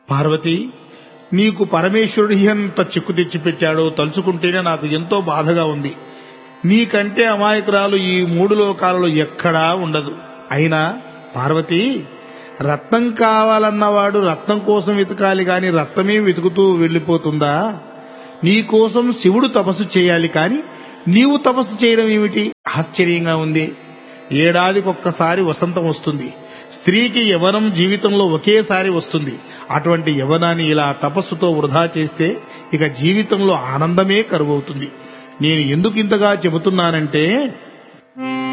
పార్వతి నీకు పరమేశ్వరుడు ఎంత చిక్కు తెచ్చిపెట్టాడో తలుచుకుంటేనే నాకు ఎంతో బాధగా ఉంది నీకంటే అమాయకురాలు ఈ మూడు లోకాలలో ఎక్కడా ఉండదు అయినా పార్వతి రత్నం కావాలన్నవాడు రత్నం కోసం వెతకాలి గాని రత్నమే వెతుకుతూ వెళ్లిపోతుందా నీ కోసం శివుడు తపస్సు చేయాలి కాని నీవు తపస్సు చేయడం ఏమిటి ఆశ్చర్యంగా ఉంది ఏడాదికొక్కసారి వసంతం వస్తుంది స్త్రీకి యవనం జీవితంలో ఒకేసారి వస్తుంది అటువంటి యవనాన్ని ఇలా తపస్సుతో వృధా చేస్తే ఇక జీవితంలో ఆనందమే కరువవుతుంది నేను ఎందుకు ఇంతగా చెబుతున్నానంటే